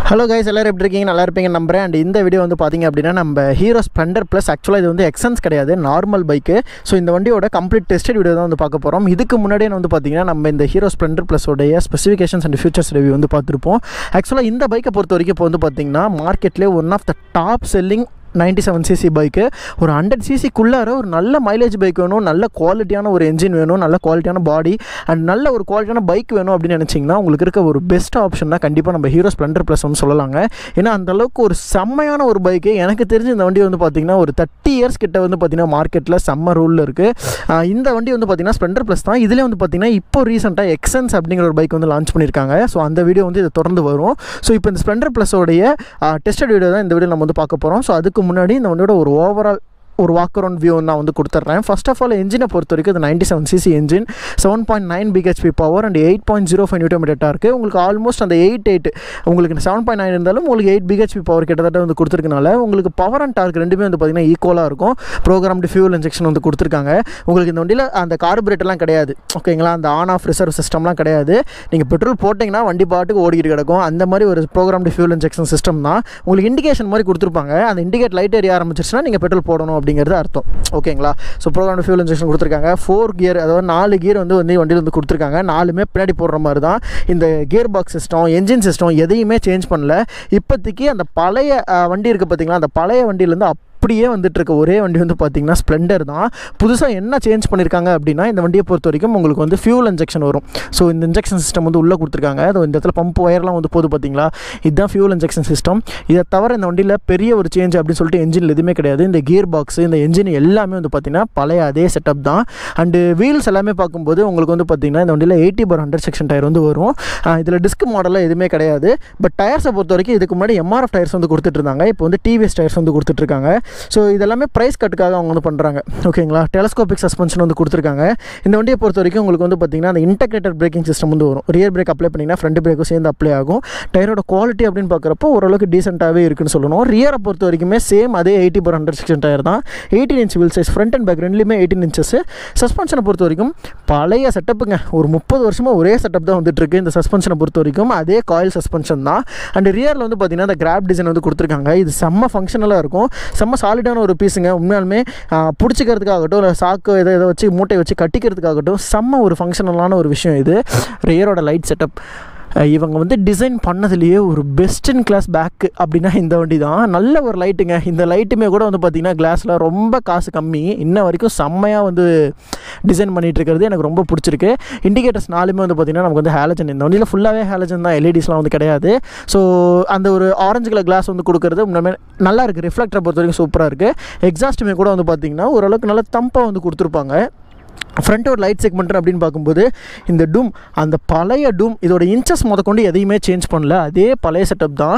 hello guys எல்லாரும் எப்படி இருக்கீங்க நல்லா இருப்பீங்க நம்புறேன் அண்ட் இந்த வீடியோ வந்து பார்த்தீங்க அப்படின்னா நம்ம ஹீரோ ஸ்ப்ளெண்டர் ப்ளஸ் ஆக்சுவலாக இது வந்து எக்ஸன்ஸ் கிடையாது நார்மல் பைக்கு ஸோ இந்த வண்டியோட கம்ப்ளீட் டெஸ்டட் வீடியோ தான் வந்து பார்க்க போகிறோம் இதுக்கு முன்னாடியே வந்து பார்த்தீங்கன்னா நம்ம இந்த ஹீரோ ஸ்ப்ளெண்டர் ப்ளஸோடைய ஸ்பெசிஃபிகேஷன்ஸ் அண்ட் ஃபியூச்சர்ஸ் ரிவ்யூ வந்து பார்த்துருப்போம் ஆக்சுவலாக இந்த பைக்கை பொறுத்த வரைக்கும் இப்போ வந்து பார்த்தீங்கன்னா மார்க்கெட்லேயே one of the top selling ninety seven CC பைக்கு ஒரு ஹண்ட்ரட் சிசிக்குள்ளார ஒரு நல்ல மைலேஜ் பைக் வேணும் நல்ல குவாலிட்டியான ஒரு என்ஜின் வேணும் நல்ல குவாலிட்டியான பாடி அண்ட் நல்ல ஒரு குவாலிட்டியான பைக் வேணும் அப்படின்னு நினச்சிங்கன்னா உங்களுக்கு இருக்க ஒரு பெஸ்ட் ஆப்ஷன் தான் கண்டிப்பாக நம்ம ஹீரோ ஸ்ப்ளெண்டர் ப்ளஸ் வந்து சொல்லலாங்க ஏன்னா அந்த அளவுக்கு ஒரு செம்மையான ஒரு பைக்கு எனக்கு தெரிஞ்சு இந்த வண்டி வந்து பார்த்திங்கன்னா ஒரு தேர்ட்டி இயர்ஸ் கிட்ட வந்து பார்த்திங்கன்னா மார்க்கெட்டில் செம்ம ரூலில் இருக்குது இந்த வண்டி வந்து பார்த்திங்கன்னா ஸ்ப்ளெண்டர் ப்ளஸ் தான் இதிலே வந்து பார்த்திங்கன்னா இப்போ ரீசெண்டாக எக்ஸன்ஸ் அப்படிங்கிற ஒரு பைக் வந்து லான்ச் பண்ணியிருக்காங்க ஸோ அந்த வீடியோ வந்து இது தொடர்ந்து வரும் ஸோ இப்போ இந்த ஸ்ப்ளெண்டர் ப்ளஸோடைய டெஸ்டட் வீடியோ தான் இந்த வீடியோ நம்ம வந்து பார்க்க போகிறோம் ஸோ அதுக்கு முன்னாடி இந்த வண்டியோட ஒரு ஓவரால் ஒரு வாக் அரவுண்ட் வியூ நான் வந்து கொடுத்துட்றேன் ஃபர்ஸ்ட் ஆஃப் ஆல் என்ஜினை பொறுத்த வரைக்கும் இது ninety seven CC engine seven point nine BHP power and eight point zero five newton metre இருக்குது உங்களுக்கு ஆல்மோஸ்ட் அந்த எயிட் எயிட் உங்களுக்கு செவன் பாயிண்ட் நைன் இருந்தாலும் உங்களுக்கு எயிட் பிஹெச்பி பவர் கிட்டத்தட்ட வந்து கொடுத்துருக்கனால உங்களுக்கு பவர் அண்ட் டார்க் ரெண்டுமே வந்து பார்த்திங்கன்னா ஈக்குவலாக இருக்கும் ப்ரோக்ராம்டு ஃபியூல் இன்ஜெக்ஷன் வந்து கொடுத்துருக்காங்க உங்களுக்கு இந்த வண்டியில் அந்த கார்பரேட்டர்லாம் கிடையாது ஓகேங்களா அந்த ஆன் ஆஃப் ரிசர்வ் சிஸ்டம்லாம் கிடையாது நீங்கள் பெட்ரோல் போட்டிங்கன்னா வண்டி பாட்டுக்கு ஓடிக்கிட்டு கிடக்கும் அந்த மாதிரி ஒரு ப்ரோக்ராம்டு ஃபியூல் இன்ஜெக்ஷன் சிஸ்டம் தான் உங்களுக்கு இண்டிகேஷன் மாதிரி கொடுத்துருப்பாங்க அந்த இண்டிகேட் லைட் எரிய ஆரம்பிச்சிருச்சுன்னா நீங்கள் பெட்ரோல் போடணும் அப்படிங்கிறது அர்த்தம் ஓகேங்களா ஸோ ப்ரோக்ராம் ஃபியூல் இன்ஜெக்ஷன் கொடுத்துருக்காங்க ஃபோர் கியர் அதாவது நாலு கியர் வந்து வந்து வண்டியில் வந்து கொடுத்துருக்காங்க நாலுமே பின்னாடி போடுற மாதிரி தான் இந்த gear box system engine system எதையுமே சேஞ்ச் பண்ணல இப்போதைக்கு அந்த பழைய அஹ், வண்டி இருக்குது பார்த்தீங்களா அந்த பழைய வண்டியிலேருந்து அப்படியே வந்துட்டு இருக்க ஒரே வண்டி வந்து பார்த்தீங்கன்னா ஸ்ப்ளெண்டர் தான் புதுசாக என்ன சேஞ்ச் பண்ணியிருக்காங்க அப்படின்னா இந்த வண்டியை பொறுத்த வரைக்கும் உங்களுக்கு வந்து ஃபியூல் இன்ஜெக்ஷன் வரும் ஸோ இந்த இன்ஜெக்ஷன் சிஸ்டம் வந்து உள்ளே கொடுத்துருக்காங்க அது இந்த இடத்துல பம்ப் ஒயர்லாம் வந்து போகுது பார்த்தீங்களா இதுதான் ஃபியூல் இன்ஜெக்ஷன் சிஸ்டம் இதை தவிர இந்த வண்டியில் பெரிய ஒரு சேஞ்ச் அப்படின்னு சொல்லிட்டு என்ஜின் எதுவுமே கிடையாது இந்த கியர் பாக்ஸ் இந்த என்ஜின் எல்லாமே வந்து பார்த்தீங்கன்னா பழைய அதே செட்டப் தான் அண்டு வீல்ஸ் எல்லாமே பார்க்கும்போது உங்களுக்கு வந்து பார்த்தீங்கன்னா இந்த வண்டியில் eighty per hundred section tyre வந்து வரும் இதில் டிஸ்க் மாடலில் எதுவுமே கிடையாது பட் டயர்ஸை பொறுத்த வரைக்கும் இதுக்கு முன்னாடி எம்ஆர்எஃப் டயர்ஸ் வந்து கொடுத்துட்டு இருந்தாங்க இப்போ வந்து டிவிஎஸ் டயர்ஸ் வந்து கொடுத்துட்ருக்காங்க ஸோ இதெல்லாமே ப்ரைஸ் கட்டுக்காக அவங்க வந்து பண்ணுறாங்க ஓகேங்களா டெலஸ்கோபிக் சஸ்பென்ஷன் வந்து கொடுத்துருக்காங்க இந்த வண்டியை பொறுத்த வரைக்கும் உங்களுக்கு வந்து பார்த்தீங்கன்னா அந்த இன்டகிரேட்டட் பிரேக்கிங் சிஸ்டம் வந்து வரும் ரியர் பிரேக் அப்ளை பண்ணிங்கன்னா ஃப்ரண்ட் பிரேக்கும் சேர்ந்து அப்ளை ஆகும் டயரோட குவாலிட்டி அப்படின்னு பார்க்குறப்போ ஓரளவுக்கு டீசெண்டாகவே இருக்குன்னு சொல்லணும் ரியரை பொறுத்த வரைக்குமே சேம் அதே eighty per hundred section tyre தான் eighteen inch wheel size front and back ரெண்டுலேயுமே எயிட்டீன் இன்ச்சஸ் சஸ்பென்ஷனை பொறுத்த வரைக்கும் பழைய செட்டப்புங்க ஒரு முப்பது வருஷமாக ஒரே செட்டப் தான் வந்துட்டு இருக்கு இந்த சஸ்பென்ஷனை பொறுத்த வரைக்கும் அதே காயில் சஸ்பென்ஷன் தான் அண்ட் ரியரில் வந்து பார்த்தீங்கன்னா அந்த கிராப் டிசைன் வந்து கொடுத்துருக்காங்க இது செம்ம ஃபங்க்ஷனலாக இருக்கும் செம்ம சாலிடான ஒரு பீஸுங்க உண்மையாலுமே பிடிச்சிக்கிறதுக்காகட்டும் இல்லை சாக்கு இதை இதை வச்சு மூட்டையை வச்சு கட்டிக்கிறதுக்காகட்டும் செம்ம ஒரு ஃபங்க்ஷனலான ஒரு விஷயம் இது ரியரோட லைட் செட்டப் இவங்க வந்து டிசைன் பண்ணதுலேயே ஒரு பெஸ்ட் இன் கிளாஸ் பேக்கு அப்படின்னா இந்த வண்டி தான் நல்ல ஒரு லைட்டுங்க இந்த லைட்டுமே கூட வந்து பார்த்திங்கன்னா கிளாஸில் ரொம்ப காசு கம்மி இன்ன வரைக்கும் செம்மையாக வந்து டிசைன் பண்ணிகிட்டு இருக்கிறது எனக்கு ரொம்ப பிடிச்சிருக்கு இண்டிகேட்டர்ஸ் நாலுமே வந்து பார்த்திங்கன்னா நமக்கு வந்து ஹேலஜன் இந்த வண்டியில் ஃபுல்லாகவே ஹேலஜன் தான் எல்இடிஸ்லாம் வந்து கிடையாது ஸோ அந்த ஒரு ஆரஞ்சு கலர் கிளாஸ் வந்து கொடுக்குறது உண்மையுமே நல்லா இருக்குது ரிஃப்ளெக்டரை பொறுத்த வரைக்கும் சூப்பராக இருக்குது எக்ஸாஸ்ட்டுமே கூட வந்து பார்த்திங்கன்னா ஓரளவுக்கு நல்ல தம்பாக வந்து கொடுத்துருப்பாங்க ஃப்ரண்ட்டோட லைட் செக்மெண்ட் அப்படின்னு பார்க்கும்போது இந்த டூம் அந்த பழைய டூம் இதோட இன்ச்சஸ் முத கொண்டு எதையுமே சேஞ்ச் பண்ணல அதே பழைய செட்டப் தான்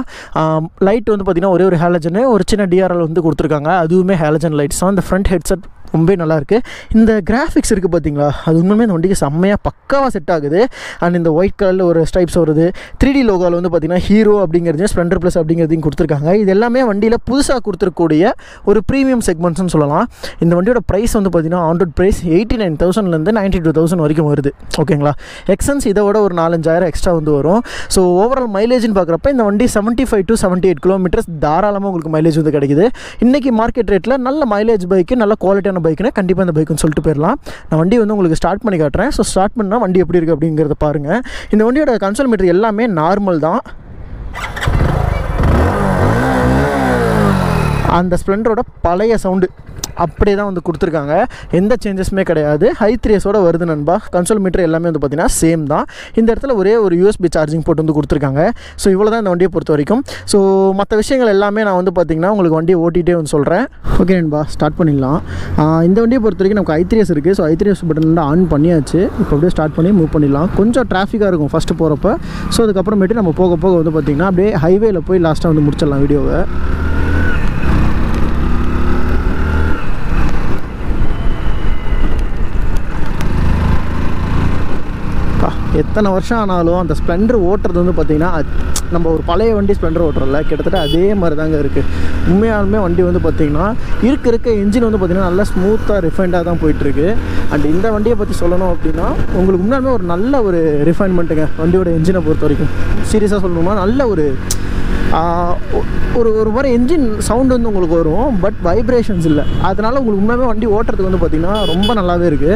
லைட் வந்து பார்த்திங்கன்னா ஒரே ஒரு ஹேலஜனு ஒரு சின்ன டிஆர்எல் வந்து கொடுத்துருக்காங்க அதுவுமே ஹேலஜன் லைட்ஸ் தான் இந்த ஃப்ரண்ட் ஹெட்செட் ரொம்பவே நல்லாயிருக்கு இந்த கிராஃபிக்ஸ் இருக்குது பார்த்தீங்களா அது உண்மையுமே இந்த வண்டிக்கு செம்மையாக பக்காவாக செட் ஆகுது அண்ட் இந்த ஒயிட் கலரில் ஒரு ஸ்டைப்ஸ் வருது த்ரீ டி லோகாவில் வந்து பார்த்திங்கன்னா ஹீரோ அப்படிங்கிறது ஸ்ப்ளெண்டர் ப்ளஸ் அப்படிங்கிறதையும் கொடுத்துருக்காங்க இது எல்லாமே வண்டியில் புதுசாக கொடுத்துருக்கக்கூடிய ஒரு ப்ரீமியம் செக்மெண்ட்ஸ்னு சொல்லலாம் இந்த வண்டியோட ப்ரைஸ் வந்து பார்த்திங்கன்னா ஆன்ரோட் ப்ரைஸ் எயிட்டி நைன் தௌசண்ட்லேருந்து நைன்ட்டி டூ தௌசண்ட் வரைக்கும் வருது ஓகேங்களா எக்ஸன்ஸ் இதை விட ஒரு நாலஞ்சாயிரம் எக்ஸ்ட்ரா வந்து வரும் ஸோ ஓவரால் மைலேஜ்னு பார்க்குறப்ப இந்த வண்டி seventy five to seventy eight kilometres தாராளமாக உங்களுக்கு மைலேஜ் வந்து கிடைக்குது இன்றைக்கி மார்க்கெட் ரேட்டில் நல்ல மைலேஜ் பைக்கு நல்ல குவாலிட்டியான பைக்குனா கண்டிப்பாக இந்த பைக்குன்னு சொல்லிட்டு போயிடலாம் நான் வண்டி வந்து உங்களுக்கு ஸ்டார்ட் பண்ணி காட்டுறேன் ஸோ ஸ்டார்ட் பண்ணால் வண்டி எப்படி இருக்குது அப்படிங்கிறத பாருங்கள் இந்த வண்டியோட கன்சோல் மீட்டர் எல்லாமே நார்மல் தான் அந்த ஸ்ப்ளெண்டரோட பழைய சவுண்டு அப்படியே தான் வந்து கொடுத்துருக்காங்க எந்த சேஞ்சஸுமே கிடையாது ஹை த்ரீஸோட வருது நண்பா கன்சோல் மீட்டர் எல்லாமே வந்து பார்த்தீங்கன்னா சேம் தான் இந்த இடத்துல ஒரே ஒரு யூஎஸ்பி சார்ஜிங் போட்டு வந்து கொடுத்துருக்காங்க ஸோ இவ்வளோ தான் இந்த வண்டியை பொறுத்த வரைக்கும் ஸோ மற்ற விஷயங்கள் எல்லாமே நான் வந்து பார்த்தீங்கன்னா உங்களுக்கு வண்டியை ஓட்டிகிட்டே வந்து சொல்கிறேன் ஓகே நண்பா ஸ்டார்ட் பண்ணிடலாம் ஆஹ் இந்த வண்டியை பொறுத்த வரைக்கும் நமக்கு ஐத்ரியஸ் இருக்குது ஸோ ஐத்ரியஸ் பட்டன் வந்து ஆன் பண்ணியாச்சு இப்போ அப்படியே ஸ்டார்ட் பண்ணி மூவ் பண்ணிடலாம் கொஞ்சம் டிராஃபிக்காக இருக்கும் ஃபஸ்ட்டு போகிறப்ப ஸோ அதுக்கப்புறமேட்டு நம்ம போக போக வந்து பார்த்திங்கன்னா அப்படியே ஹைவேல போய் லாஸ்ட்டாக வந்து முடிச்சிடலாம் வீடியோவை அப்பா, எத்தனை வருஷம் ஆனாலும் அந்த ஸ்ப்ளெண்டர் ஓட்டுறது வந்து பார்த்திங்கன்னா அது- நம்ம ஒரு பழைய வண்டி ஸ்ப்ளெண்டர் ஓட்டுறோம்ல கிட்டத்தட்ட அதே மாதிரி தாங்க இருக்குது உண்மையாலுமே வண்டி வந்து பார்த்திங்கன்னா இருக்க இருக்க இன்ஜின் வந்து பார்த்திங்கன்னா நல்லா ஸ்மூத்தாக ரிஃபைண்டாக தான் போயிட்டுருக்கு அண்ட் இந்த வண்டியை பற்றி சொல்லணும் அப்படின்னா உங்களுக்கு முன்னாலுமே ஒரு நல்ல ஒரு ரிஃபைன்மெண்ட்டுங்க வண்டியோட இன்ஜினை பொறுத்த வரைக்கும் சீரியஸாக சொல்லணுமா நல்ல ஒரு ஆஹ் ஒ- ஒரு ஒரு மாதிரி என்ஜின் சவுண்ட் வந்து உங்களுக்கு வரும் பட் வைப்ரேஷன்ஸ் இல்லை அதனால் உங்களுக்கு உண்மையாகவே வண்டி ஓட்டுறதுக்கு வந்து பார்த்திங்கன்னா ரொம்ப நல்லாவே இருக்குது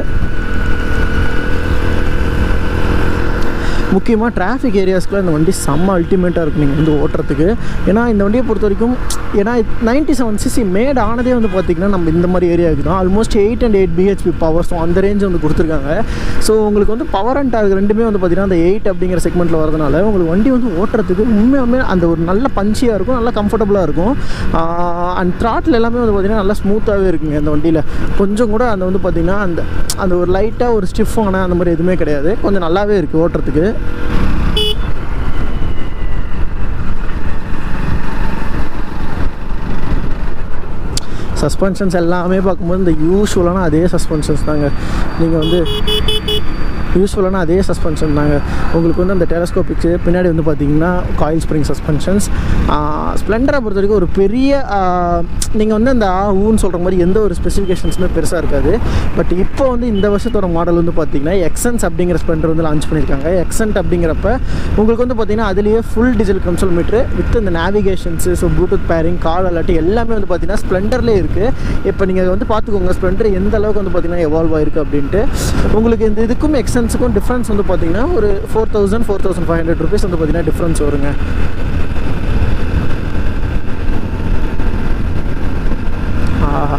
முக்கியமாக டிராஃபிக் ஏரியாஸ்க்குலாம் இந்த வண்டி செம்ம அல்டிமேட்டாக இருக்கும் நீங்கள் வந்து ஓட்டுறதுக்கு ஏன்னா இந்த வண்டியை பொறுத்த வரைக்கும் ஏன்னா நைன்ட்டி செவன் சிசி மேட் ஆனதே வந்து பார்த்திங்கன்னா நம்ம இந்த மாதிரி ஏரியாவுக்கு தான் almost eight and eight BHP power so அந்த ரேஞ்ச் வந்து கொடுத்துருக்காங்க ஸோ உங்களுக்கு வந்து பவர் அண்ட் டாக் ரெண்டுமே வந்து பார்த்திங்கன்னா அந்த எயிட் அப்படிங்கிற செக்மெண்ட்டில் வரதுனால உங்களுக்கு வண்டி வந்து ஓட்டுறதுக்கு உண்மையாலுமே அந்த ஒரு நல்ல பஞ்சியாக இருக்கும் நல்லா கம்ஃபர்டபுளாக இருக்கும் அண்ட் த்ராட்டில் எல்லாமே வந்து பார்த்திங்கன்னா நல்லா ஸ்மூத்தாகவே இருக்குங்க இந்த வண்டியில் கொஞ்சம் கூட அந்த வந்து பார்த்திங்கன்னா அந்த அந்த ஒரு லைட்டாக ஒரு ஸ்டிஃபான அந்த மாதிரி எதுவுமே கிடையாது கொஞ்சம் நல்லாவே இருக்குது ஓட்டுறதுக்கு சஸ்பென்ஷன்ஸ் எல்லாமே பார்க்கும்போது இந்த யூஸ்வலான அதே சஸ்பென்ஷன்ஸ் தாங்க நீங்கள் வந்து யூஸ்ஃபுல்லான அதே சஸ்பென்ஷன் தாங்க உங்களுக்கு வந்து அந்த டெலஸ்கோபிக்ஸு பின்னாடி வந்து பார்த்தீங்கன்னா காயில் ஸ்ப்ரிங் சஸ்பென்ஷன்ஸ் ஸ்ப்ளெண்டரை பொறுத்த வரைக்கும் ஒரு பெரிய நீங்கள் வந்து அந்த ஆ ஊன்னு சொல்கிற மாதிரி எந்த ஒரு ஸ்பெசிஃபிகேஷன்ஸுமே பெருசாக இருக்காது பட் இப்போ வந்து இந்த வருஷத்தோட மாடல் வந்து பார்த்தீங்கன்னா எக்ஸன்ஸ் அப்படிங்கிற ஸ்ப்ளெண்டர் வந்து லான்ச் பண்ணியிருக்காங்க எக்ஸன்ட் அப்படிங்கிறப்ப உங்களுக்கு வந்து பார்த்தீங்கன்னா அதுலேயே full digital console metre with இந்த navigations so Bluetooth pairing call alert எல்லாமே வந்து பார்த்தீங்கன்னா ஸ்ப்ளெண்டர்லேயே இருக்குது இப்போ நீங்கள் வந்து பார்த்துக்கோங்க ஸ்ப்ளெண்டர் எந்த அளவுக்கு வந்து பார்த்தீங்கன்னா எவால்வ் ஆயிருக்கு அப்படின்ட்டு உங்களுக்கு இந்த இதுக்கும் எக்ஸன்ஸுக்கும் டிஃப்ரென்ஸ் வந்து பார்த்தீங்கன்னா ஒரு four thousand four thousand five hundred rupees வந்து பார்த்தீங்கன்னா டிஃப்ரென்ஸ் வருங்க ஆஹா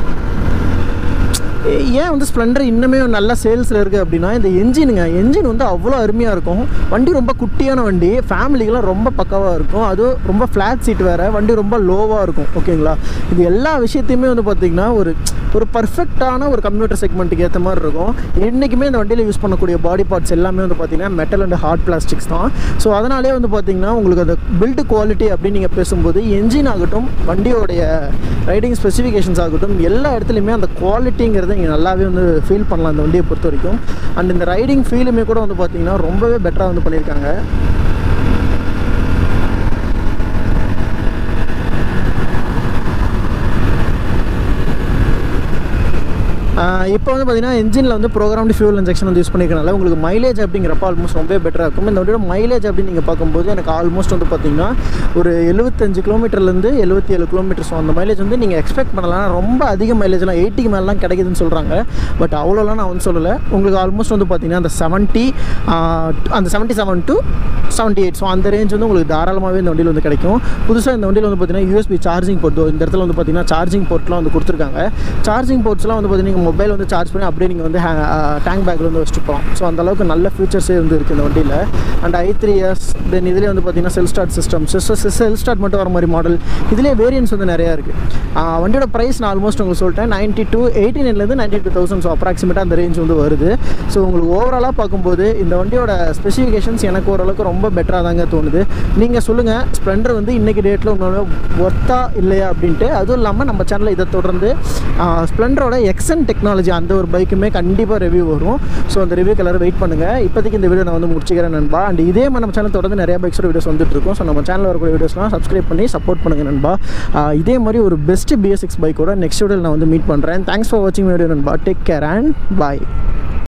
ஏ- ஏன் வந்து ஸ்ப்ளெண்டர் இன்னுமே நல்ல சேல்ஸில் இருக்குது அப்படின்னா இந்த என்ஜினுங்க என்ஜின் வந்து அவ்வளோ அருமையாக இருக்கும் வண்டி ரொம்ப குட்டியான வண்டி ஃபேமிலிக்கெலாம் ரொம்ப பக்காவாக இருக்கும் அதுவும் ரொம்ப ஃப்ளாட் சீட் வேறு வண்டி ரொம்ப லோவாக இருக்கும் ஓகேங்களா இது எல்லா விஷயத்தையுமே வந்து பார்த்திங்கன்னா ஒரு ஒரு பர்ஃபெக்டான ஒரு கம்ப்யூட்டர் செக்மெண்ட்டுக்கு ஏற்ற மாதிரி இருக்கும் என்றைக்குமே இந்த வண்டியில் யூஸ் பண்ணக்கூடிய பாடி பார்ட்ஸ் எல்லாமே வந்து பார்த்திங்கன்னா மெட்டல் அண்ட் ஹார்ட் பிளாஸ்டிக்ஸ் தான் ஸோ அதனாலே வந்து பார்த்திங்கன்னா உங்களுக்கு அந்த பில்டு குவாலிட்டி அப்படின்னு நீங்கள் பேசும்போது என்ஜின் ஆகட்டும் வண்டியோடைய ரைடிங் ஸ்பெசிஃபிகேஷன்ஸ் ஆகட்டும் எல்லா இடத்துலையுமே அந்த குவாலிட்டிங்கிறத நீங்கள் நல்லாவே வந்து ஃபீல் பண்ணலாம் இந்த வண்டியை பொறுத்த வரைக்கும் அண்ட் இந்த ரைடிங் ஃபீலுமே கூட வந்து பார்த்திங்கன்னா ரொம்பவே பெட்டராக வந்து பண்ணியிருக்காங்க இப்போ வந்து பார்த்தீங்கன்னா இன்ஜினில் வந்து ப்ரோக்ராம்டு ஃபியூல் இன்ஜெக்ஷன் வந்து யூஸ் பண்ணிக்கிறனால உங்களுக்கு மைலேஜ் அப்படிங்கிறப்ப ஆல்மோஸ்ட் ரொம்ப பெட்டராக இருக்கும் இந்த வண்டியோட மைலேஜ் அப்படின்னு நீங்கள் பார்க்கும்போது எனக்கு ஆல்மோஸ்ட் வந்து பார்த்தீங்கன்னா ஒரு எழுபத்தஞ்சு கிலோமீட்டர்லேருந்து எழுபத்தி ஏழு கிலோமீட்டர்ஸ் அந்த மைலேஜ் வந்து நீங்கள் எக்ஸ்பெக்ட் பண்ணலாம் ரொம்ப அதிக மைலேஜ்லாம் எயிட்டிக்கு மேலாம் கிடைக்குதுன்னு சொல்கிறாங்க பட் அவ்வளோலாம் நான் வந்து சொல்லலை உங்களுக்கு ஆல்மோஸ்ட் வந்து பார்த்தீங்கன்னா அந்த செவன்ட்டி அந்த seventy seven to seventy eight so அந்த ரேஞ்ச் வந்து உங்களுக்கு தாராளமாகவே இந்த வண்டியில் வந்து கிடைக்கும் புதுசாக இந்த வண்டியில் வந்து பார்த்தீங்கன்னா யூஎஸ்பி சார்ஜிங் போர்ட் இந்த இடத்துல வந்து பார்த்தீங்கன்னா சார்ஜிங் போர்ட்லாம் வந்து கொடுத்துருக்காங்க சார்ஜிங் போர்ட்ஸ்லாம் வந்து பார்த்தீங்கன்னா நீங்கள் மொபைல் வந்து சார்ஜ் பண்ணி அப்படியே நீங்கள் வந்து டேங்க் பேக்கில் வந்து வச்சுட்டு போகலாம் ஸோ அந்த அளவுக்கு நல்ல ஃபீச்சர்ஸே வந்து இருக்குது இந்த வண்டியில் and I three years then இதுலேயே வந்து பார்த்தீங்கன்னா self start system self start மட்டும் வர மாதிரி மாடல் இதுலேயே வேரியன்ஸ் வந்து நிறையா இருக்குது வண்டியோட ப்ரைஸ் நான் ஆல்மோஸ்ட் உங்களுக்கு சொல்லிட்டேன் நைன்ட்டி டூ எயிட்டி நைன்லேருந்து நைன்ட்டி டூ தௌசண்ட் ஸோ அப்ராக்சிமேட்டாக அந்த ரேஞ்ச் வந்து வருது ஸோ உங்களுக்கு ஓவராலாக பார்க்கும்போது இந்த வண்டியோட ஸ்பெசிஃபிகேஷன்ஸ் எனக்கு ஓரளவுக்கு ரொம்ப பெட்டராக தாங்க தோணுது நீங்கள் சொல்லுங்கள் ஸ்ப்ளெண்டர் வந்து இன்றைக்கி டேட்டில் உங்களோட ஒர்த்தா இல்லையா அப்படின்ட்டு அதுவும் இல்லாமல் நம்ம சேனலில் இதை தொடர்ந்து ஸ்ப்ளெண்டரோட எக்ஸன் டெக்னாலஜி அந்த ஒரு பைக்குமே கண்டிப்பாக ரிவ்யூ வரும் ஸோ அந்த ரிவ்யூ எல்லாரும் வெயிட் பண்ணுங்கள் இப்போதைக்கு இந்த வீடியோ நான் வந்து முடிச்சுக்கிறேன் நண்பா அண்ட் இதே மாதிரி நம்ம சேனல் தொடர்ந்து நிறைய பைக்ஸோட வீடியோஸ் வந்துட்டு இருக்கும் ஸோ நம்ம சேனலில் வரக்கூடிய வீடியோஸ்லாம் சப்ஸ்கிரைப் பண்ணி சப்போர்ட் பண்ணுங்கள் நண்பா ஆஹ் இதே மாதிரி ஒரு பெஸ்ட் பிஎஸ் சிக்ஸ் பைக்கோட நெக்ஸ்ட் வீடியோ நான் வந்து மீட் பண்ணுறேன் தேங்க்ஸ் ஃபார் வாட்சிங் வீடியோ நண்பா டேக் கேர் அண்ட் பாய்